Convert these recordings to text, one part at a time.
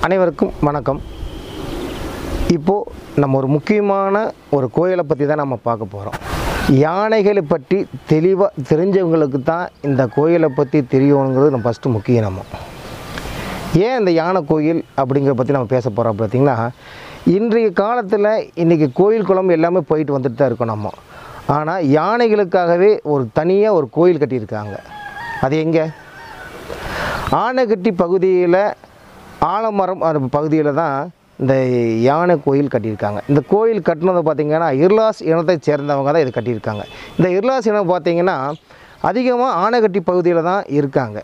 அனைவருக்கும் வணக்கம் இப்போது நம்ம ஒரு முக்கியமான ஒரு கோயிலை பற்றி தான் நம்ம பார்க்க போகிறோம் யானைகளை பற்றி தெளிவாக தெரிஞ்சவங்களுக்கு தான் இந்த கோயிலை பற்றி தெரியணுங்கிறது நம்ம ஃபஸ்ட்டு முக்கியம் நம்ம ஏன் இந்த யானை கோயில் அப்படிங்கிறத பற்றி நம்ம பேச போகிறோம் பார்த்தீங்கன்னா இன்றைய காலத்தில் இன்றைக்கி கோயில் குளம் எல்லாமே போயிட்டு வந்துட்டு தான் இருக்கோம் நம்ம ஆனால் யானைகளுக்காகவே ஒரு தனியாக ஒரு கோயில் கட்டியிருக்காங்க அது எங்கே ஆனைக்கட்டி பகுதியில் ஆலமரம் அந்த பகுதியில் தான் இந்த யானை கோயில் கட்டியிருக்காங்க இந்த கோயில் கட்டினது பார்த்திங்கன்னா இர்லாஸ் இனத்தை சேர்ந்தவங்க தான் இது கட்டியிருக்காங்க இந்த இர்லாஸ் இனம் பார்த்திங்கன்னா அதிகமாக ஆனைக்கட்டி பகுதியில் தான் இருக்காங்க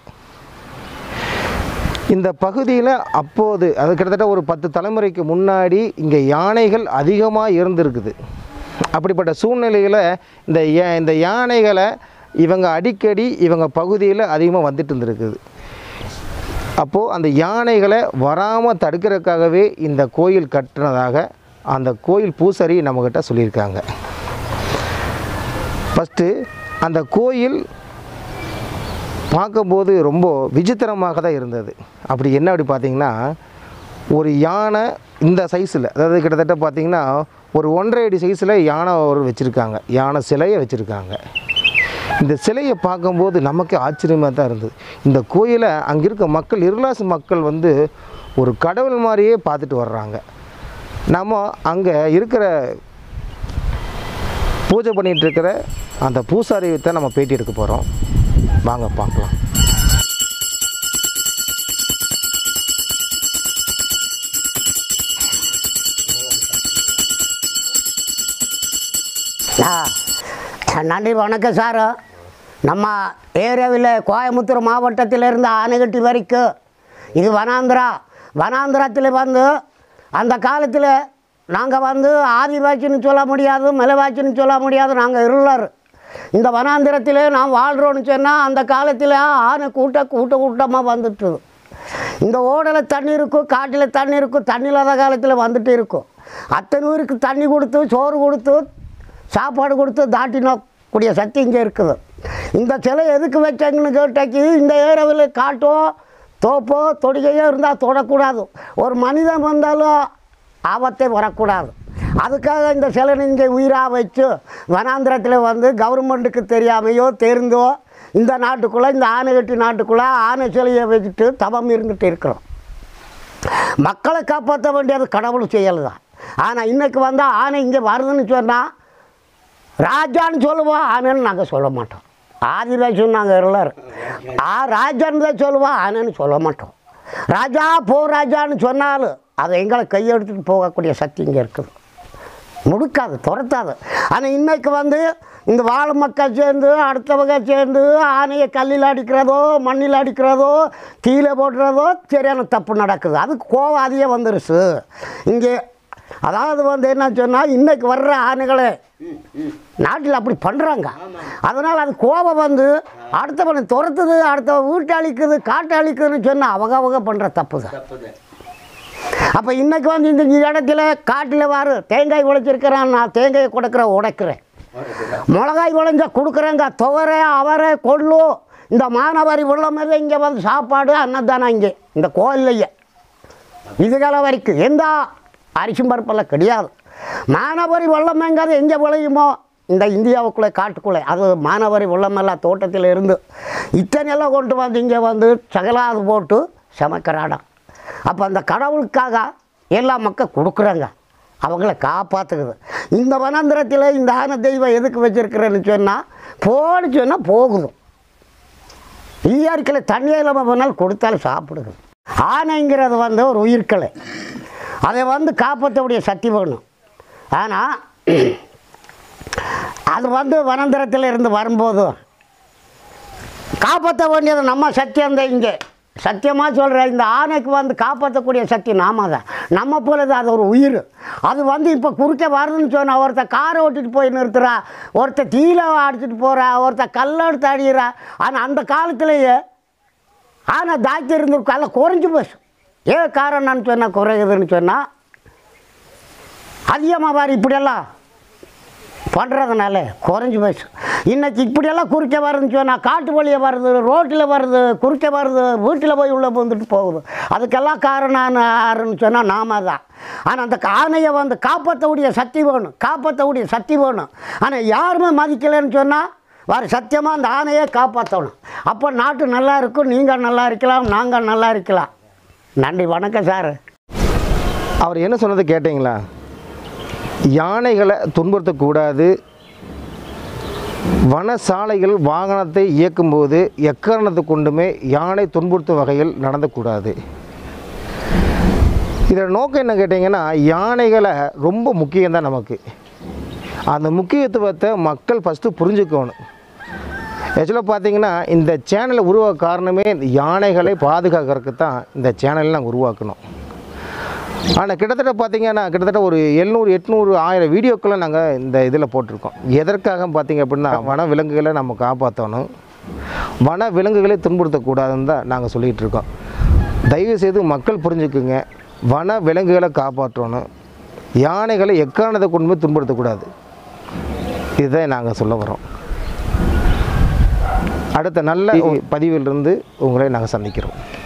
இந்த பகுதியில் அப்போது அது கிட்டத்தட்ட ஒரு பத்து தலைமுறைக்கு முன்னாடி இங்கே யானைகள் அதிகமாக இருந்திருக்குது அப்படிப்பட்ட சூழ்நிலையில் இந்த யா- இந்த யானைகளை இவங்க அடிக்கடி இவங்க பகுதியில் அதிகமாக வந்துட்டு இருந்திருக்குது அப்போது அந்த யானைகளை வராமல் தடுக்கிறதுக்காகவே இந்த கோயில் கட்டினதாக அந்த கோயில் பூசாரி நம்மக்கிட்ட சொல்லியிருக்காங்க ஃபஸ்ட்டு அந்த கோயில் பார்க்கும்போது ரொம்ப விசித்திரமாக தான் இருந்தது அப்படி என்ன அப்படி பார்த்தீங்கன்னா ஒரு யானை இந்த சைஸில் அதாவது கிட்டத்தட்ட பார்த்தீங்கன்னா ஒரு ஒன்றரை அடி சைஸில் யானை ஒரு வச்சுருக்காங்க யானை சிலையை வச்சுருக்காங்க இந்த சிலையை பார்க்கும்போது நமக்கு ஆச்சரியமாக தான் இருந்தது இந்த கோயிலை அங்கே இருக்க மக்கள் இருளாசு மக்கள் வந்து ஒரு கடவுள் மாதிரியே பார்த்துட்டு வர்றாங்க நம்ம அங்கே இருக்கிற பூஜை பண்ணிகிட்டு இருக்கிற அந்த பூசாரியத்தை நம்ம பேட்டி எடுக்க போகிறோம் வாங்க பார்க்கலாம் ஆ நன்றி வணக்கம் சார் நம்ம ஏரியாவில் கோயம்புத்தூர் மாவட்டத்திலிருந்து ஆனைகட்டி வரைக்கும் இது வனாந்திரா வனாந்திரத்தில் வந்து அந்த காலத்தில் நாங்கள் வந்து ஆதிவாசின்னு சொல்ல முடியாது மலைவாசின்னு சொல்ல முடியாது நாங்கள் இருளர் இந்த வனாந்திரத்தில் நான் வாழ்கிறோன்னு சொன்னால் அந்த காலத்தில் ஆனை கூட்ட கூட்ட கூட்டமாக வந்துட்டுது இந்த ஓடலை தண்ணி இருக்கும் காட்டில் தண்ணி இருக்கும் தண்ணி இல்லாத காலத்தில் வந்துட்டு இருக்கும் அத்தனை ஊருக்கு தண்ணி கொடுத்து சோறு கொடுத்து சாப்பாடு கொடுத்து தாட்டினக்கூடிய சக்தி இங்கே இருக்குது இந்த சிலை எதுக்கு வச்சாங்கன்னு கேட்டாக்கி இந்த ஏரியாவில் காட்டோ தோப்போ தொடிகையோ இருந்தால் தொடக்கூடாது ஒரு மனிதன் வந்தாலும் ஆபத்தே வரக்கூடாது அதுக்காக இந்த சிலை இங்கே உயிராக வச்சு வனாந்திரத்தில் வந்து கவர்மெண்ட்டுக்கு தெரியாமையோ தெரிந்தோ இந்த நாட்டுக்குள்ளே இந்த ஆனைகட்டி நாட்டுக்குள்ளே ஆனை சிலையை வச்சுட்டு தவம் இருந்துட்டு இருக்கிறோம் மக்களை காப்பாற்ற வேண்டியது கடவுள் செயல் தான் ஆனால் இன்னைக்கு வந்தால் ஆனை இங்கே வருதுன்னு சொன்னால் ராஜான்னு சொல்லுவோம் ஆனைன்னு நாங்கள் சொல்ல மாட்டோம் ஆதிவாசின்னு நாங்கள் எல்லாரும் ஆ ராஜான்னு தான் சொல்லுவோம் ஆனைன்னு சொல்ல மாட்டோம் ராஜா போ ராஜான்னு சொன்னாலும் அதை எங்களை கையெடுத்துட்டு போகக்கூடிய சக்தி இங்கே இருக்குது முடுக்காது துரத்தாது ஆனால் இன்னைக்கு வந்து இந்த வாழை மக்கள் சேர்ந்து அடுத்தவங்க சேர்ந்து ஆனையை கல்லில் அடிக்கிறதோ மண்ணில் அடிக்கிறதோ கீழே போடுறதோ சரியான தப்பு நடக்குது அதுக்கு கோவம் அதிகம் வந்துருச்சு இங்கே அதாவது வந்து என்ன சொன்னால் இன்னைக்கு வர்ற ஆனைகளை நாட்டில் அப்படி பண்ணுறாங்க அதனால் அது கோபம் வந்து அடுத்தவனை துரத்துது அடுத்த வீட்டை அழிக்குது காட்டை அழிக்குதுன்னு சொன்னால் அவங்க அவங்க பண்ணுற தப்பு தான் அப்போ இன்னைக்கு வந்து இந்த இடத்துல காட்டில் வாரு தேங்காய் உழைச்சிருக்கிறேன் நான் தேங்காயை கொடுக்குறேன் உடைக்கிறேன் மிளகாய் விளைஞ்ச கொடுக்குறேங்க துவரை அவரை கொள்ளு இந்த மானவாரி உள்ள மாதிரி இங்கே வந்து சாப்பாடு அன்னதானம் இங்கே இந்த கோயில்லையே இதுகாலம் வரைக்கும் எந்த அரிசி பருப்பெல்லாம் கிடையாது மானவரி வெள்ளமேங்கிறது எங்கே விளையுமோ இந்த இந்தியாவுக்குள்ளே காட்டுக்குள்ளே அது மானவரி வெள்ளமெல்லாம் தோட்டத்தில் இருந்து இத்தனையெல்லாம் கொண்டு வந்து இங்கே வந்து சகலாது போட்டு சமைக்கிறாடம் அப்போ அந்த கடவுளுக்காக எல்லா மக்கள் கொடுக்குறாங்க அவங்கள காப்பாற்றுக்குது இந்த வனாந்திரத்தில் இந்த ஆன தெய்வம் எதுக்கு வச்சுருக்கிறேன்னு சொன்னால் போன்னு சொன்னால் போகுது இயற்கையில் தண்ணியே இல்லாமல் போனாலும் கொடுத்தாலும் சாப்பிடுது ஆனைங்கிறது வந்து ஒரு உயிர்க்கலை அதை வந்து காப்பாற்றக்கூடிய சக்தி வேணும் ஆனால் அது வந்து வனந்திரத்தில் இருந்து வரும்போது காப்பாற்ற வேண்டியது நம்ம சத்தியம் தான் இங்கே சத்தியமாக சொல்கிறேன் இந்த ஆணைக்கு வந்து காப்பாற்றக்கூடிய சக்தி நாம தான் நம்ம போலது அது ஒரு உயிர் அது வந்து இப்போ குறுக்க வருதுன்னு சொன்னால் ஒருத்தர் காரை ஓட்டிட்டு போய் நிறுத்துறா ஒருத்தர் தீயில அடிச்சிட்டு போகிறா ஒருத்தர் கல்லை எடுத்து அடிக்கிறா ஆனால் அந்த காலத்திலேயே ஆனால் தாக்கி இருந்திருக்கும் எல்லாம் குறைஞ்சி போச்சு ஏன் காரணம்னு சொன்னால் குறையுதுன்னு சொன்னால் அதிகமாக பாரு இப்படியெல்லாம் பண்ணுறதுனால குறைஞ்சி போச்சு இன்னைக்கு இப்படியெல்லாம் குறுக்க வருதுன்னு சொன்னால் காட்டு வழியே வருது ரோட்டில் வருது குறுக்க வருது வீட்டில் போய் உள்ளே வந்துட்டு போகுது அதுக்கெல்லாம் காரணம் யாருன்னு சொன்னால் நாம தான் ஆனால் அந்த ஆணையை வந்து காப்பாற்றக்கூடிய சக்தி வேணும் காப்பாற்றக்கூடிய சக்தி வேணும் ஆனால் யாருமே மதிக்கலைன்னு சொன்னால் வர சத்தியமாக அந்த ஆணையை காப்பாற்றணும் அப்போ நாட்டு நல்லா இருக்கும் நீங்கள் நல்லா இருக்கலாம் நாங்கள் நல்லா இருக்கலாம் நன்றி வணக்கம் சார் அவர் என்ன சொன்னது கேட்டிங்களா யானைகளை துன்புறுத்தக்கூடாது வனசாலைகள் வாகனத்தை இயக்கும்போது எக்காரணத்தை கொண்டுமே யானை துன்புறுத்தும் வகையில் நடந்தக்கூடாது இதோட நோக்கம் என்ன கேட்டிங்கன்னா யானைகளை ரொம்ப முக்கியம்தான் நமக்கு அந்த முக்கியத்துவத்தை மக்கள் ஃபஸ்ட்டு புரிஞ்சுக்கணும் ஆக்சுவலாக பார்த்தீங்கன்னா இந்த சேனலை உருவாக்க காரணமே இந்த யானைகளை பாதுகாக்கிறதுக்கு தான் இந்த சேனலை நாங்கள் உருவாக்கணும் ஆனால் கிட்டத்தட்ட பார்த்தீங்கன்னா கிட்டத்தட்ட ஒரு எழுநூறு எட்நூறு ஆயிரம் வீடியோக்களை நாங்கள் இந்த இதில் போட்டிருக்கோம் எதற்காக பார்த்தீங்க அப்படின்னா வன விலங்குகளை நம்ம காப்பாற்றணும் வன விலங்குகளை துன்புறுத்தக்கூடாதுன்னு தான் நாங்கள் சொல்லிகிட்டு இருக்கோம் தயவு செய்து மக்கள் புரிஞ்சுக்குங்க வன விலங்குகளை காப்பாற்றணும் யானைகளை எக்காரணத்தை கொண்டு போய் துன்புறுத்தக்கூடாது இதுதான் நாங்கள் சொல்ல வரோம் அடுத்த நல்ல பதிவிலிருந்து உங்களை நாங்கள் சந்திக்கிறோம்